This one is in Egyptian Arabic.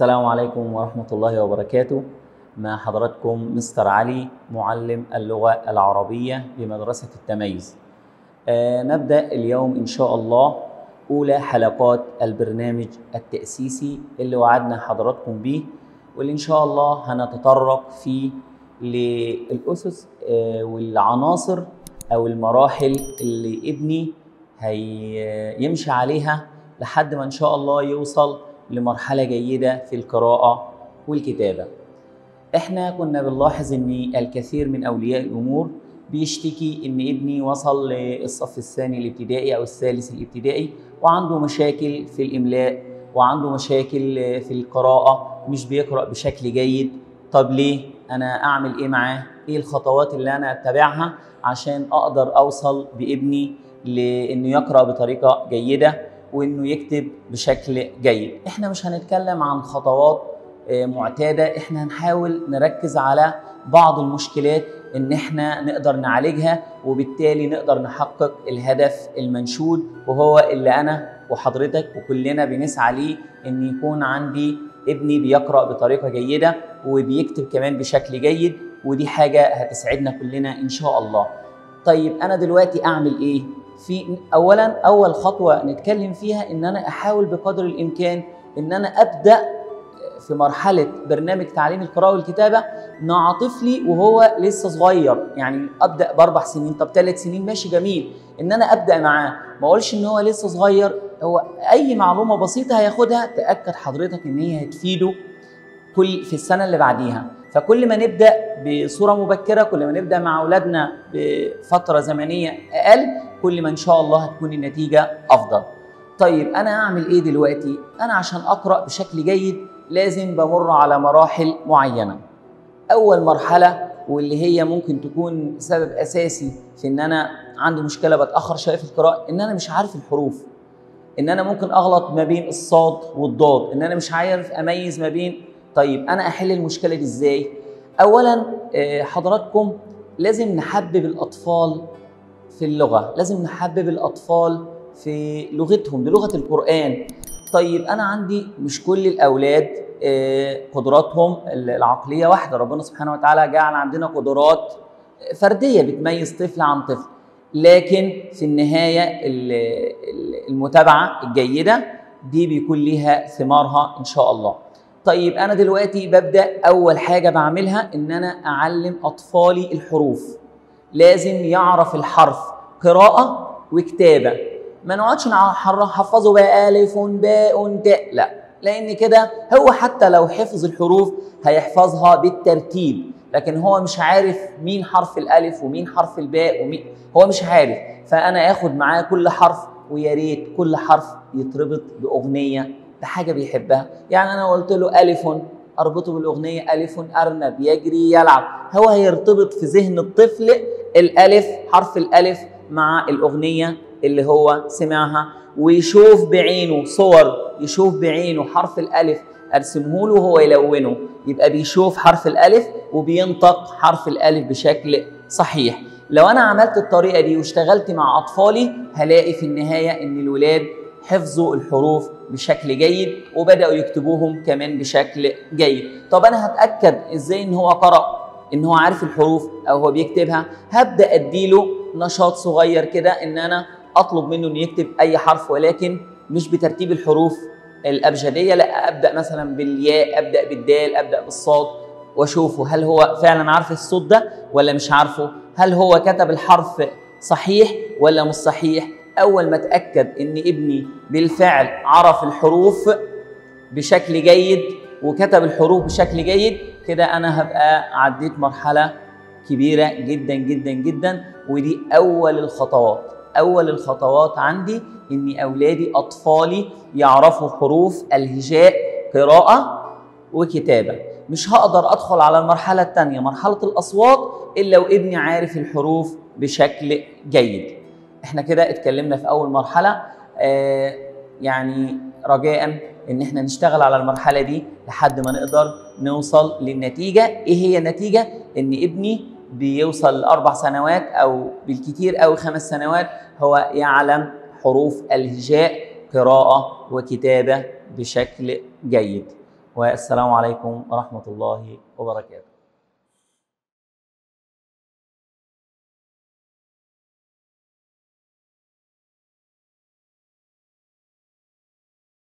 السلام عليكم ورحمة الله وبركاته مع حضراتكم مستر علي معلم اللغة العربية بمدرسة التميز آه نبدأ اليوم إن شاء الله أولى حلقات البرنامج التأسيسي اللي وعدنا حضراتكم بيه واللي إن شاء الله هنتطرق فيه للأسس آه والعناصر أو المراحل اللي ابني هيمشي عليها لحد ما إن شاء الله يوصل لمرحلة جيدة في القراءة والكتابة احنا كنا بنلاحظ ان الكثير من اولياء الامور بيشتكي ان ابني وصل للصف الثاني الابتدائي او الثالث الابتدائي وعنده مشاكل في الاملاء وعنده مشاكل في القراءة مش بيقرأ بشكل جيد طب ليه انا اعمل ايه معاه ايه الخطوات اللي انا اتبعها عشان اقدر اوصل بابني لانه يقرأ بطريقة جيدة وانه يكتب بشكل جيد احنا مش هنتكلم عن خطوات معتاده احنا هنحاول نركز على بعض المشكلات ان احنا نقدر نعالجها وبالتالي نقدر نحقق الهدف المنشود وهو اللي انا وحضرتك وكلنا بنسعى ليه ان يكون عندي ابني بيقرا بطريقه جيده وبيكتب كمان بشكل جيد ودي حاجه هتسعدنا كلنا ان شاء الله طيب انا دلوقتي اعمل ايه في اولا اول خطوه نتكلم فيها ان انا احاول بقدر الامكان ان انا ابدا في مرحله برنامج تعليم القراءه والكتابه مع طفلي وهو لسه صغير يعني ابدا باربع سنين طب ثلاث سنين ماشي جميل ان انا ابدا معاه ما اقولش ان هو لسه صغير هو اي معلومه بسيطه هياخدها تاكد حضرتك ان هي هتفيده كل في السنه اللي بعديها فكل ما نبدا بصوره مبكره كل ما نبدا مع اولادنا بفتره زمنيه اقل كل ما ان شاء الله هتكون النتيجه افضل طيب انا اعمل ايه دلوقتي انا عشان اقرا بشكل جيد لازم بمر على مراحل معينه اول مرحله واللي هي ممكن تكون سبب اساسي في ان انا عندي مشكله بتاخر شويه في القراءه ان انا مش عارف الحروف ان انا ممكن اغلط ما بين الصاد والضاد ان انا مش عارف اميز ما بين طيب انا احل المشكله دي ازاي اولا حضراتكم لازم نحبب الاطفال في اللغه لازم نحبب الاطفال في لغتهم بلغه القران طيب انا عندي مش كل الاولاد قدراتهم العقليه واحده ربنا سبحانه وتعالى جعل عندنا قدرات فرديه بتميز طفل عن طفل لكن في النهايه المتابعه الجيده دي بيكون ليها ثمارها ان شاء الله طيب انا دلوقتي ببدا اول حاجه بعملها ان انا اعلم اطفالي الحروف لازم يعرف الحرف قراءه وكتابه ما نقعدش نحفظه بقى الف باء تاء لا لان كده هو حتى لو حفظ الحروف هيحفظها بالترتيب لكن هو مش عارف مين حرف الالف ومين حرف الباء ومين هو مش عارف فانا اخد معاه كل حرف ويا ريت كل حرف يتربط باغنيه بحاجه بيحبها يعني انا قلت له الف اربطه بالاغنيه الف ارنب يجري يلعب هو هيرتبط في ذهن الطفل الالف حرف الالف مع الاغنيه اللي هو سمعها ويشوف بعينه صور يشوف بعينه حرف الالف ارسمه له وهو يلونه يبقى بيشوف حرف الالف وبينطق حرف الالف بشكل صحيح لو انا عملت الطريقه دي واشتغلت مع اطفالي هلاقي في النهايه ان الولاد حفظوا الحروف بشكل جيد وبداوا يكتبوهم كمان بشكل جيد طب انا هتاكد ازاي ان هو قرا ان هو عارف الحروف او هو بيكتبها هبدا اديله نشاط صغير كده ان انا اطلب منه انه يكتب اي حرف ولكن مش بترتيب الحروف الابجديه لا ابدا مثلا بالياء ابدا بالدال ابدا بالصاد واشوفه هل هو فعلا عارف الصوت ده ولا مش عارفه هل هو كتب الحرف صحيح ولا مش صحيح اول ما اتاكد ان ابني بالفعل عرف الحروف بشكل جيد وكتب الحروف بشكل جيد كده انا هبقى عديت مرحله كبيره جدا جدا جدا ودي اول الخطوات اول الخطوات عندي ان اولادي اطفالي يعرفوا حروف الهجاء قراءه وكتابه مش هقدر ادخل على المرحله الثانيه مرحله الاصوات الا وابني عارف الحروف بشكل جيد احنا كده اتكلمنا في اول مرحله آه يعني رجاء ان احنا نشتغل على المرحله دي لحد ما نقدر نوصل للنتيجه ايه هي النتيجه ان ابني بيوصل لاربع سنوات او بالكثير او خمس سنوات هو يعلم حروف الهجاء قراءه وكتابه بشكل جيد والسلام عليكم ورحمة الله وبركاته